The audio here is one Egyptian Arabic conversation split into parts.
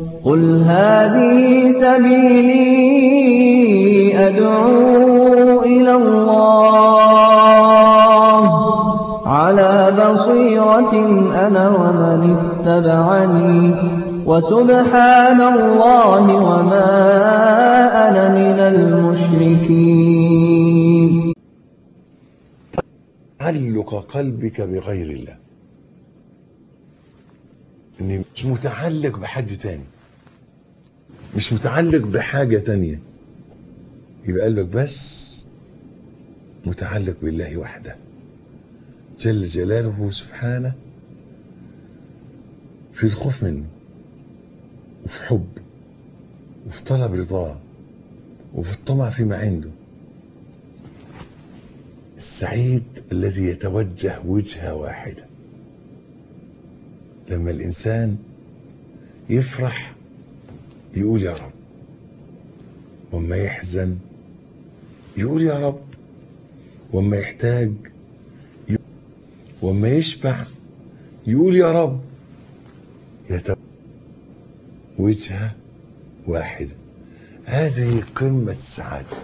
قل هذه سبيلي أدعو إلى الله على بصيرة أنا ومن اتبعني وسبحان الله وما أنا من المشركين تعلق قلبك بغير الله ان مش متعلق بحد تاني مش متعلق بحاجة تانية يبقى قلبك بس متعلق بالله وحده جل جلاله سبحانه في الخوف منه وفي حب وفي طلب رضاه وفي الطمع فيما عنده السعيد الذي يتوجه وجهة واحدة لما الإنسان يفرح يقول يا رب وما يحزن يقول يا رب وما يحتاج يقول وما يشبع يقول يا رب يتوجه وجهة واحدة هذه قمة السعادة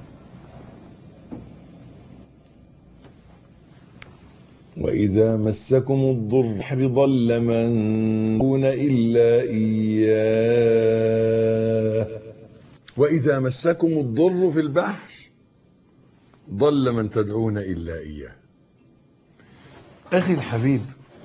وإذا مسكم الضر ضل من دون إلا إياه وإذا مسكم الضر في البحر ضل من تدعون إلا إياه أخي الحبيب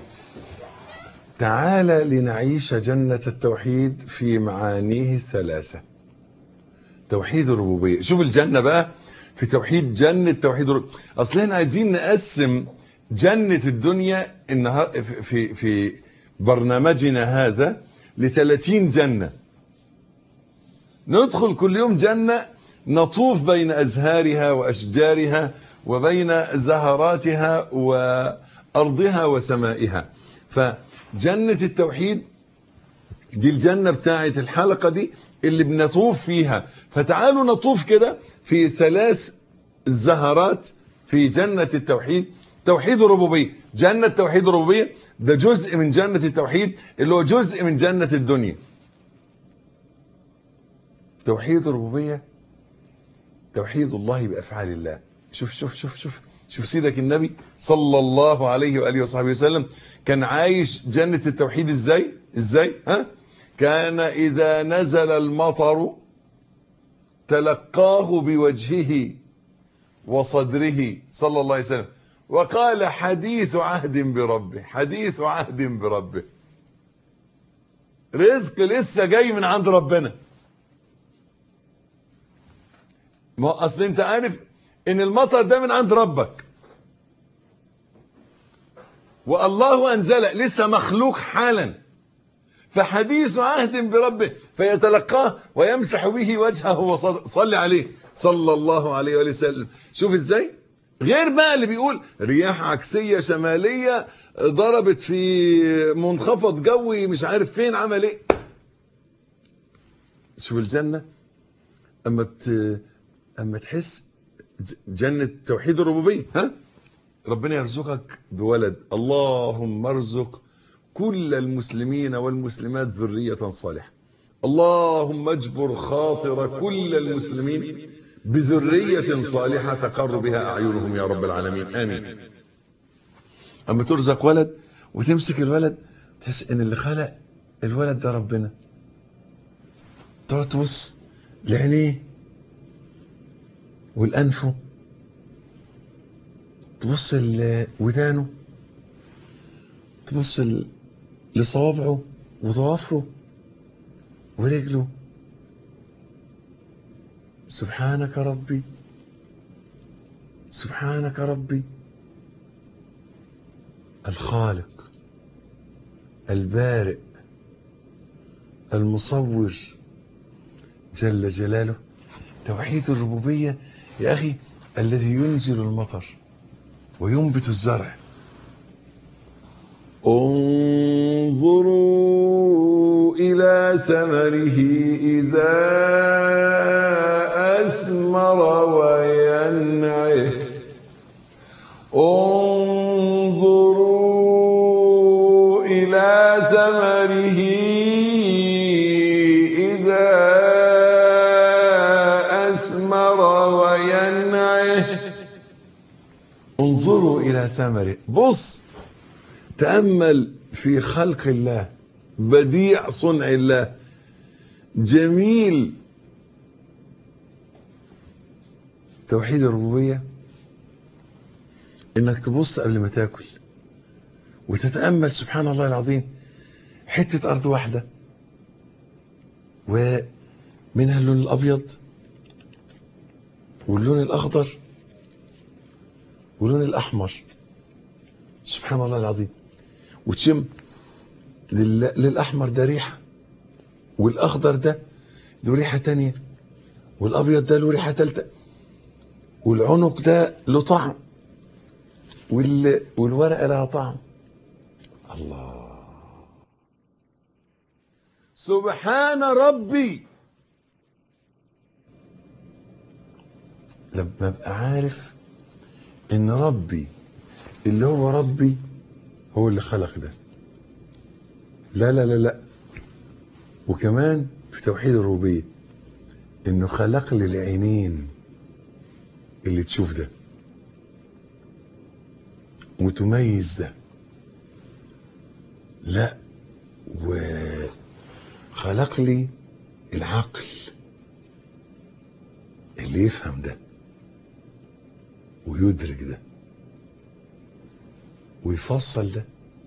تعال لنعيش جنة التوحيد في معانيه الثلاثة توحيد الربوبية شوف الجنة بقى في توحيد جنة توحيد الربوبية أصل احنا عايزين نقسم جنة الدنيا النهار في في برنامجنا هذا ل 30 جنة ندخل كل يوم جنة نطوف بين أزهارها وأشجارها وبين زهراتها وأرضها وسمائها فجنة التوحيد دي الجنة بتاعت الحلقة دي اللي بنطوف فيها فتعالوا نطوف كده في ثلاث زهرات في جنة التوحيد توحيد الربوبية جنة توحيد الربوبية ده جزء من جنة التوحيد اللي هو جزء من جنة الدنيا توحيد الربوبية توحيد الله بأفعال الله شوف شوف شوف شوف شوف سيدك النبي صلى الله عليه وآله وصحبه وسلم كان عايش جنة التوحيد ازاي ازاي ها كان إذا نزل المطر تلقاه بوجهه وصدره صلى الله عليه وسلم وقال حديث عهد بربه حديث عهد بربه رزق لسه جاي من عند ربنا ما اصل انت عارف ان المطر ده من عند ربك والله انزله لسه مخلوق حالا فحديث عهد بربه فيتلقاه ويمسح به وجهه وصلي عليه صلى الله عليه وآله وسلم شوف ازاي غير بقى اللي بيقول رياح عكسية شمالية ضربت في منخفض جوي مش عارف فين عمل ايه شوف الجنة اما ت... اما تحس جنة توحيد الربوبية ها ربنا يرزقك بولد اللهم ارزق كل المسلمين والمسلمات ذرية صالحة اللهم اجبر خاطر كل المسلمين بذرية صالحة تقر بها أعينهم يا رب العالمين آمين أما ترزق ولد وتمسك الولد تحس إن اللي خلق الولد ده ربنا تقعد تبص لعينيه والأنفه تبص لودانه تبص لصوابعه وضوافره ورجله سبحانك ربي سبحانك ربي الخالق البارئ المصور جل جلاله توحيد الربوبية يا أخي الذي ينزل المطر وينبت الزرع انظروا إلى ثمره إذا أثمر وينعه انظروا إلى ثمره انظروا الى ثمره بص تامل في خلق الله بديع صنع الله جميل توحيد الربوبيه انك تبص قبل ما تاكل وتتامل سبحان الله العظيم حته ارض واحده ومنها اللون الابيض واللون الاخضر واللون الاحمر سبحان الله العظيم وتشم لل- للاحمر ده ريحه والاخضر ده له ريحه تانية والابيض ده له ريحه تالتة والعنق ده له طعم وال... والورقه لها طعم الله سبحان ربي لما ابقى عارف ان ربي اللي هو ربي هو اللي خلق ده لا لا لا لا وكمان في توحيد الربوبيه انه خلق لي العينين اللي تشوف ده وتميز ده لا وخلق لي العقل اللي يفهم ده ويدرك ده ويفصل ده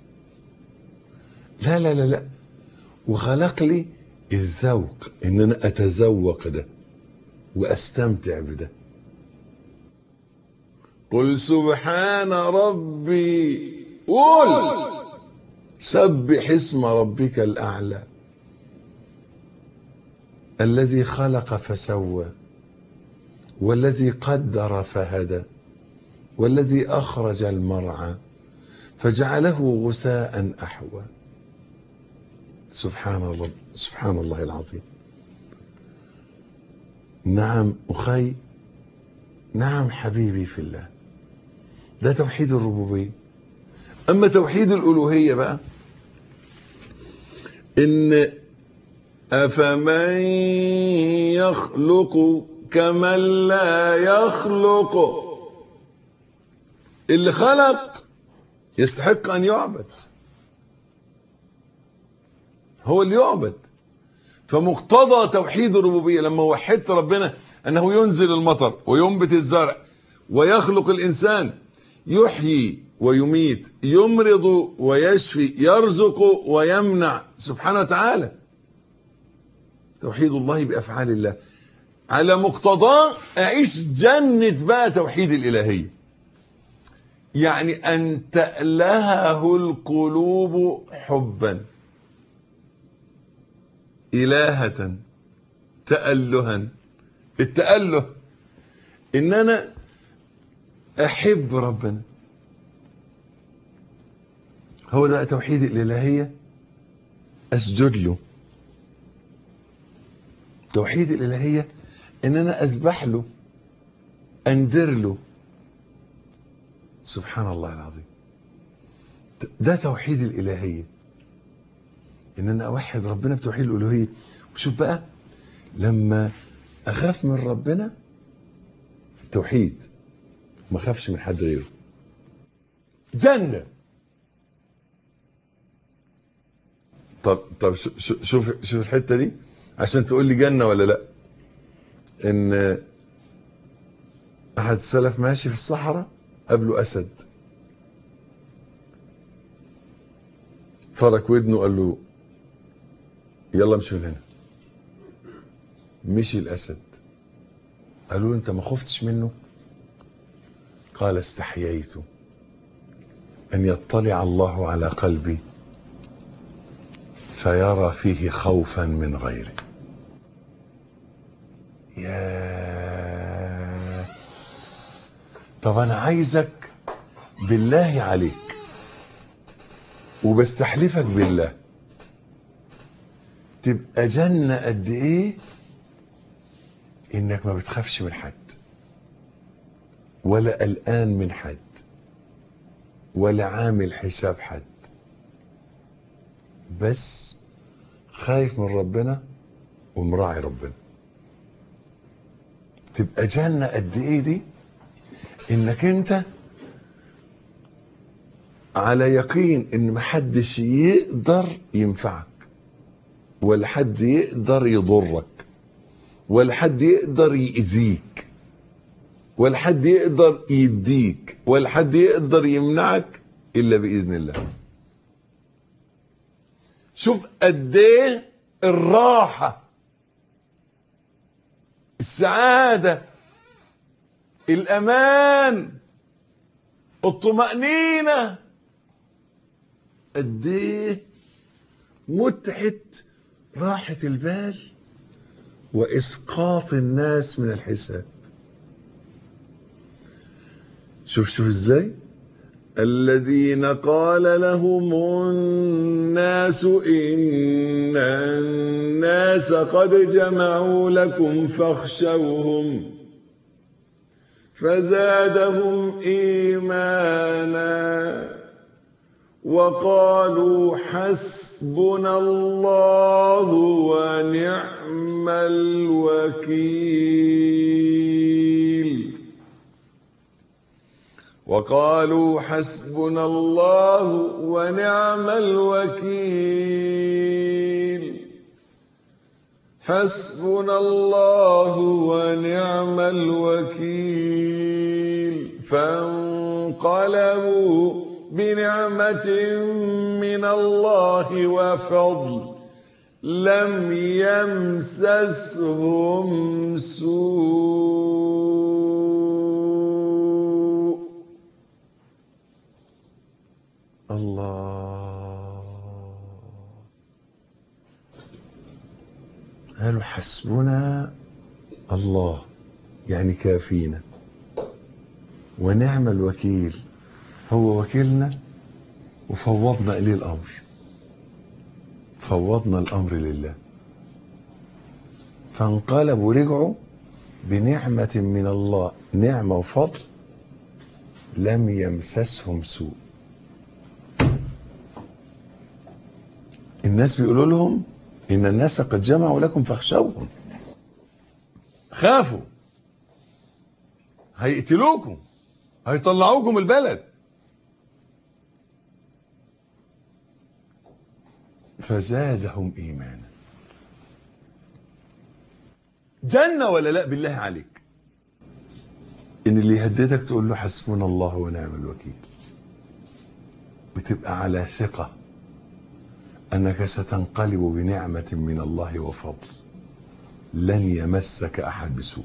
لا لا لا لا وخلق لي الذوق ان انا اتذوق ده واستمتع بده قل سبحان ربي قل سبح اسم ربك الاعلى الذي خلق فسوى والذي قدر فهدى والذي اخرج المرعى فجعله غثاء احوى سبحان الله سبحان الله العظيم نعم اخي نعم حبيبي في الله ده توحيد الربوبيه اما توحيد الالوهيه بقى ان افمن يخلق كمن لا يخلق اللي خلق يستحق ان يعبد هو اللي يعبد فمقتضى توحيد الربوبيه لما وحدت ربنا انه ينزل المطر وينبت الزرع ويخلق الانسان يحيي ويميت يمرض ويشفي يرزق ويمنع سبحانه وتعالى توحيد الله بافعال الله على مقتضاه اعيش جنه بقى توحيد الالهيه يعني ان تالهه القلوب حبا الهه تالها التاله ان انا احب ربنا هو ده توحيد الالهيه اسجد له توحيد الالهيه ان انا اذبح له اندر له سبحان الله العظيم ده توحيد الالهيه ان انا اوحد ربنا بتوحيد الالوهيه وشوف بقى لما اخاف من ربنا توحيد ما اخافش من حد غيره جنه طب طب شو- شو- شوف شوف الحته دي عشان تقول لي جنه ولا لا ان احد السلف ماشي في الصحراء قابله اسد فرك ودنه قال له يلا امشي من هنا مشي الاسد قالوا له انت ما خفتش منه قال استحييت ان يطلع الله على قلبي فيرى فيه خوفا من غيره يا طب انا عايزك بالله عليك وبستحلفك بالله تبقى جنة قد ايه انك ما بتخافش من حد ولا قلقان من حد ولا عامل حساب حد بس خايف من ربنا ومراعي ربنا تبقى جنة قد ايه دي انك انت على يقين ان محدش يقدر ينفعك ولا حد يقدر يضرك ولا حد يقدر يأذيك ولا حد يقدر يديك ولا حد يقدر يمنعك الا باذن الله شوف قد ايه الراحه السعاده الامان الطمانينه قد ايه متعه راحه البال واسقاط الناس من الحساب شوف شوف ازاي الذين قال لهم الناس إن الناس قد جمعوا لكم فاخشوهم فزادهم إيمانا وقالوا حسبنا الله ونعم الوكيل وقالوا حسبنا الله ونعم الوكيل حسبنا الله ونعم الوكيل فانقلبوا بنعمة من الله وفضل لم يمسسهم سوء الله قالوا حسبنا الله يعني كافينا ونعم الوكيل هو وكيلنا وفوضنا إليه الأمر فوضنا الأمر لله فانقلبوا رجعوا بنعمة من الله نعمة وفضل لم يمسسهم سوء الناس بيقولوا لهم إن الناس قد جمعوا لكم فاخشوهم خافوا هيقتلوكم هيطلعوكم البلد فزادهم ايمانا جنة ولا لا بالله عليك ان اللي يهددك تقول له حسبنا الله ونعم الوكيل بتبقى على ثقة انك ستنقلب بنعمة من الله وفضل لن يمسك احد بسوء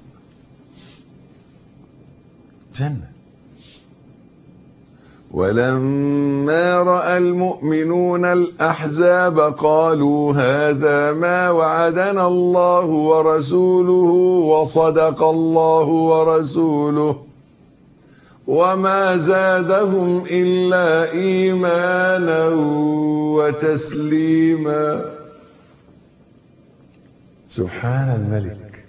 جنه ولما راى المؤمنون الاحزاب قالوا هذا ما وعدنا الله ورسوله وصدق الله ورسوله وما زادهم الا ايمانا وتسليما سبحان الملك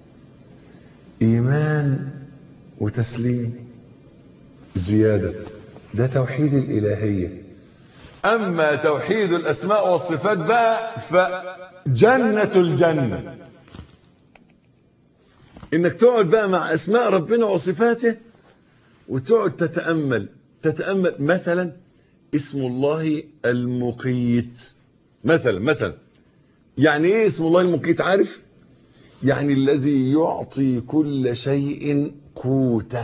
ايمان وتسليم زياده ده توحيد الإلهية أما توحيد الأسماء والصفات بقى فجنة الجنة إنك تقعد بقى مع أسماء ربنا وصفاته وتقعد تتأمل تتأمل مثلا اسم الله المقيت مثلا مثلا يعني ايه اسم الله المقيت عارف يعني الذي يعطي كل شيء قوته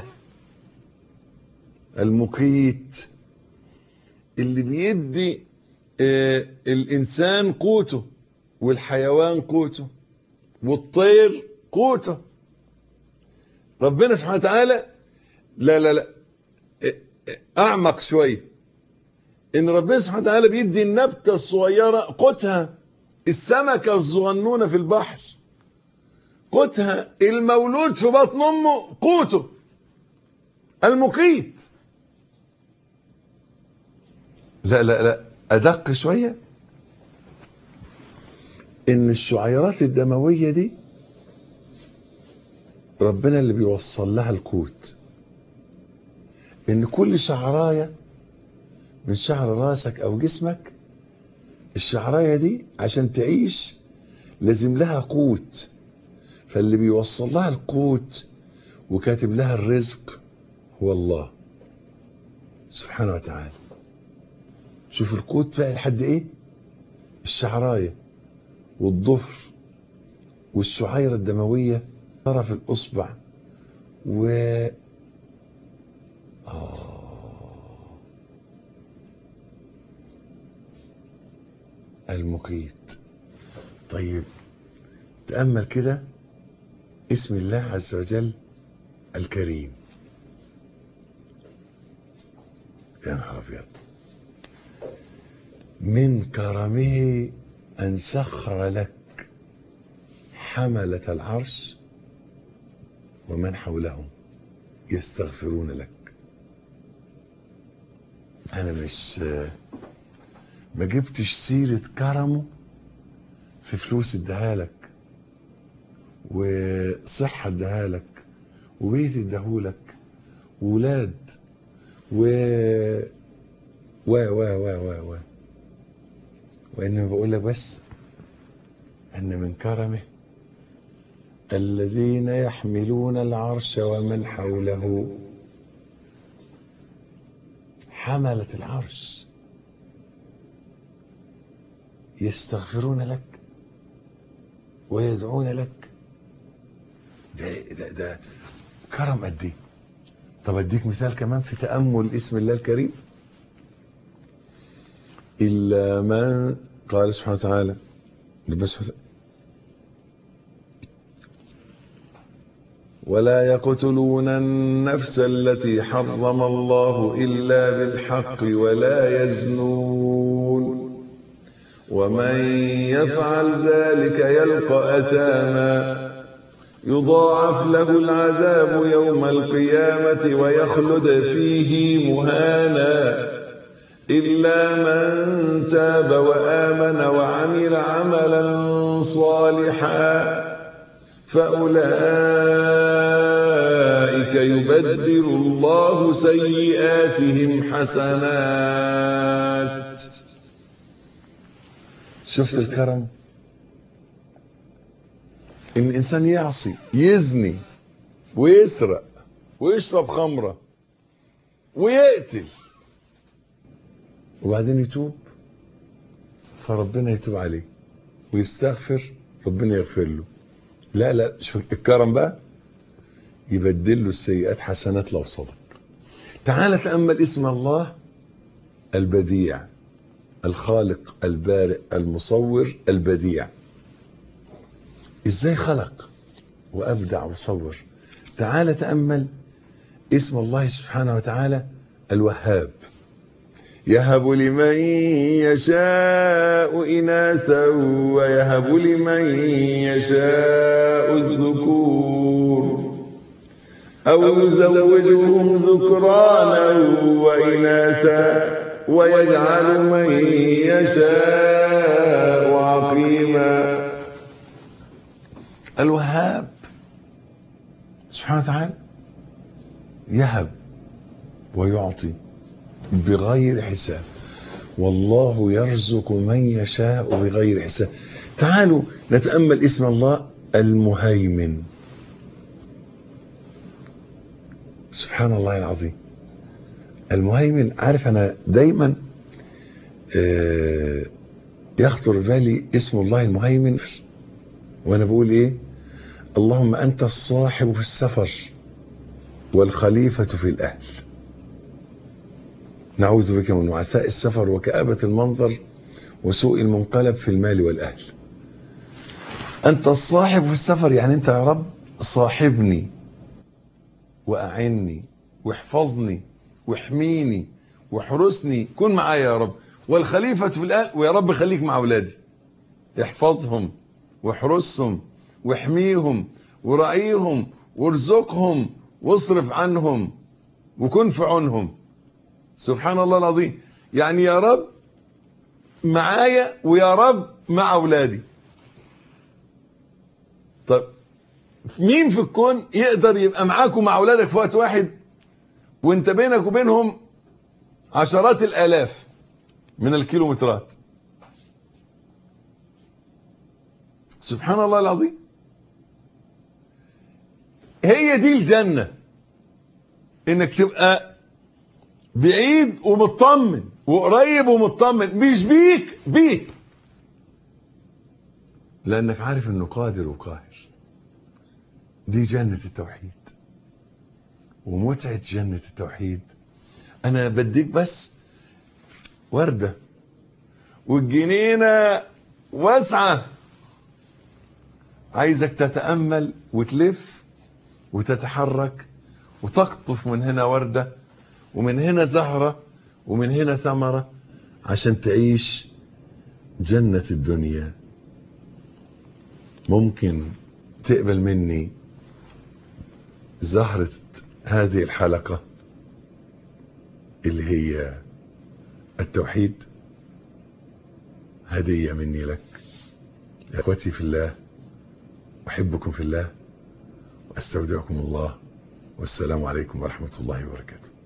المقيت اللي بيدي آه الانسان قوته والحيوان قوته والطير قوته ربنا سبحانه وتعالى لا لا لا اعمق شويه ان ربنا سبحانه وتعالى بيدي النبته الصغيره قوتها السمكه الصغنونه في البحر قوتها المولود في بطن امه قوته المقيت لا لا لا ادق شويه ان الشعيرات الدمويه دي ربنا اللي بيوصل لها القوت ان كل شعرايه من شعر راسك او جسمك الشعرايه دي عشان تعيش لازم لها قوت فاللي بيوصل لها القوت وكاتب لها الرزق هو الله سبحانه وتعالى شوف القوت بقى لحد ايه الشعرايه والضفر والشعيرة الدموية طرف الإصبع و آه. المقيت طيب تأمل كده اسم الله عز وجل الكريم يا نهار أبيض من كرمه أن سخر لك حملة العرش ومن حولهم يستغفرون لك أنا مش ما جبتش سيرة كرمه في فلوس اداها لك وصحة اداها لك وبيت اداهولك وولاد و و و و و و وإنما بقول لك بس أن من كرمه الذين يحملون العرش ومن حوله حملة العرش يستغفرون لك ويدعون لك ده ده ده كرم قد ايه طب اديك مثال كمان في تامل اسم الله الكريم الا من قال سبحانه وتعالى ربنا سبحانه وتعالى ولا يقتلون النفس التي حرم الله إلا بالحق ولا يزنون ومن يفعل ذلك يلقى أثاما يضاعف له العذاب يوم القيامة ويخلد فيه مهانا إلا من تاب وآمن وعمل عملا صالحا فأولئك يبدل الله سيئاتهم حسنات شفت الكرم ان الانسان يعصي يزني ويسرق ويشرب خمره ويقتل وبعدين يتوب فربنا يتوب عليه ويستغفر ربنا يغفر له لا لا شوف الكرم بقى يبدل له السيئات حسنات لو صدق تعال تأمل اسم الله البديع الخالق البارئ المصور البديع ازاي خلق وابدع وصور تعال تأمل اسم الله سبحانه وتعالى الوهاب يهب لمن يشاء إناثا ويهب لمن يشاء الذكور أو يزوجهم ذكرانا وإناثا ويجعل من يشاء عقيما الوهاب سبحانه وتعالى يهب ويعطي بغير حساب والله يرزق من يشاء بغير حساب تعالوا نتأمل اسم الله المهيمن سبحان الله العظيم المهيمن عارف أنا دايما آه يخطر بالي اسم الله المهيمن وأنا بقول إيه اللهم أنت الصاحب في السفر والخليفة في الأهل نعوذ بك من وعثاء السفر وكآبة المنظر وسوء المنقلب في المال والأهل أنت الصاحب في السفر يعني أنت يا رب صاحبني وأعني واحفظني واحميني واحرسني كن معايا يا رب والخليفة في الأهل ويا رب خليك مع أولادي احفظهم واحرسهم واحميهم ورعيهم وارزقهم واصرف عنهم وكن في عونهم سبحان الله العظيم يعني يا رب معايا ويا رب مع اولادي طب مين في الكون يقدر يبقى معاك ومع اولادك في وقت واحد وانت بينك وبينهم عشرات الالاف من الكيلومترات سبحان الله العظيم هي دي الجنة انك تبقى بعيد ومطمن وقريب ومطمن مش بيك بيك لانك عارف انه قادر وقاهر دي جنة التوحيد ومتعة جنة التوحيد انا بديك بس وردة والجنينة واسعة عايزك تتأمل وتلف وتتحرك وتقطف من هنا وردة ومن هنا زهرة ومن هنا ثمرة عشان تعيش جنة الدنيا ممكن تقبل مني زهرة هذه الحلقة اللي هي التوحيد هدية مني لك اخوتي في الله احبكم في الله واستودعكم الله والسلام عليكم ورحمة الله وبركاته